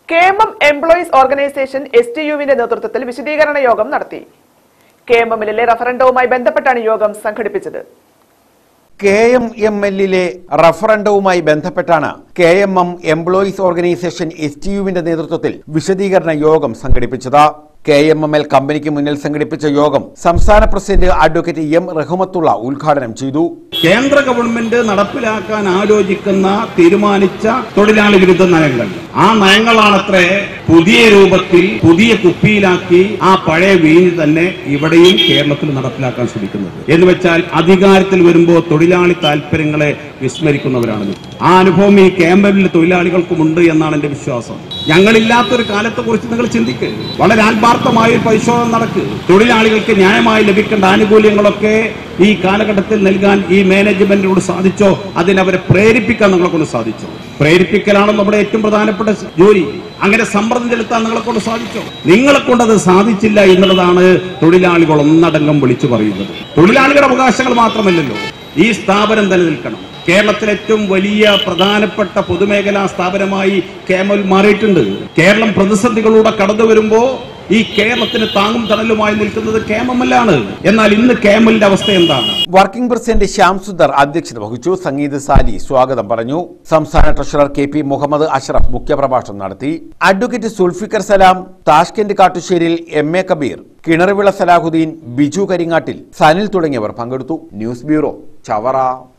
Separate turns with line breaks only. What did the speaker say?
K M M employees organisation S T യുവിന്റെ നേതൃത്വത്തിൽ വിശദീകരണ യോഗം നടത്തി കെ എം എമ്മിലെ റഫറൻഡവുമായി ബന്ധപ്പെട്ടാണ് യോഗം സംഘടിപ്പിച്ചത്
കെ എം എം എല്ലിലെ റഫറൻഡവുമായി ബന്ധപ്പെട്ടാണ് K M M employees organisation S T യുവിന്റെ നേതൃത്വത്തിൽ വിശദീകരണ യോഗം സംഘടിപ്പിച്ചത് കെ എം എം എൽ കമ്പനിക്ക് മുന്നിൽ സംഘടിപ്പിച്ച യോഗം സംസ്ഥാന പ്രസിഡന്റ് അഡ്വക്കേറ്റ് എം റഹ്മത്തുള്ള ഉദ്ഘാടനം ചെയ്തു
കേന്ദ്ര ഗവൺമെന്റ് നടപ്പിലാക്കാൻ ആലോചിക്കുന്ന തീരുമാനിച്ച തൊഴിലാളി വിരുദ്ധ നയങ്ങൾ ആ നയങ്ങളാണത്രേ പുതിയ രൂപത്തിൽ പുതിയ കുപ്പിയിലാക്കി ആ പഴയ വീഞ്ഞ് തന്നെ ഇവിടെയും കേരളത്തിൽ നടപ്പിലാക്കാൻ ശ്രമിക്കുന്നത് എന്ന് വെച്ചാൽ അധികാരത്തിൽ വരുമ്പോൾ തൊഴിലാളി താല്പര്യങ്ങളെ വിസ്മരിക്കുന്നവരാണ് ആ അനുഭവം ഈ ക്യാമ്പനിലെ തൊഴിലാളികൾക്കുമുണ്ട് എന്നാണ് എന്റെ വിശ്വാസം ഞങ്ങളില്ലാത്തൊരു കാലത്തെ കുറിച്ച് നിങ്ങൾ ചിന്തിക്കുക വളരെ ആത്മാർത്ഥമായ ഒരു പരിശോധന നടക്കുക തൊഴിലാളികൾക്ക് ന്യായമായി ലഭിക്കേണ്ട ആനുകൂല്യങ്ങളൊക്കെ ഈ കാലഘട്ടത്തിൽ നൽകാൻ ഈ മാനേജ്മെന്റിനോട് സാധിച്ചോ അതിനവരെ പ്രേരിപ്പിക്കാൻ നിങ്ങളെ കൊണ്ട് സാധിച്ചോ പ്രേരിപ്പിക്കലാണ് നമ്മുടെ ഏറ്റവും പ്രധാനപ്പെട്ട ജോലി അങ്ങനെ സമ്മർദ്ദം ചെലുത്താൻ നിങ്ങളെ കൊണ്ട് സാധിച്ചോ നിങ്ങളെ കൊണ്ട് അത് സാധിച്ചില്ല എന്നുള്ളതാണ് തൊഴിലാളികൾ ഒന്നടങ്കം വിളിച്ചു പറയുന്നത് തൊഴിലാളികളുടെ അവകാശങ്ങൾ മാത്രമല്ലല്ലോ ഈ സ്ഥാപനം നിലനിൽക്കണം കേരളത്തിലെ ഏറ്റവും വലിയ പ്രധാനപ്പെട്ട പൊതുമേഖലാ സ്ഥാപനമായി കേമൽ മാറിയിട്ടുണ്ട് കേരളം പ്രതിസന്ധികളിലൂടെ കടന്നു വരുമ്പോ ഈ കേരളത്തിന് താങ്ങും തണലുമായി നിൽക്കുന്നത് കേമമല്ലാണ് എന്നാൽ ഇന്ന് കേമലിന്റെ അവസ്ഥ എന്താണ്
വർക്കിംഗ് പ്രസിഡന്റ് ശ്യാം സുന്ദർ അധ്യക്ഷത വഹിച്ചു സംഗീത് സാലി സ്വാഗതം പറഞ്ഞു സംസ്ഥാന treasurer K P Muhammad Ashraf മുഖ്യപ്രഭാഷണം നടത്തി advocate Sulfikar Salam Tashkent Kattusseril M A Kabeer Kinaruvila Salahuddin Biju Karingattil Sanil തുടങ്ങിയവർ പങ്കെടുത്തു ന്യൂസ് ബ്യൂറോ ചവറ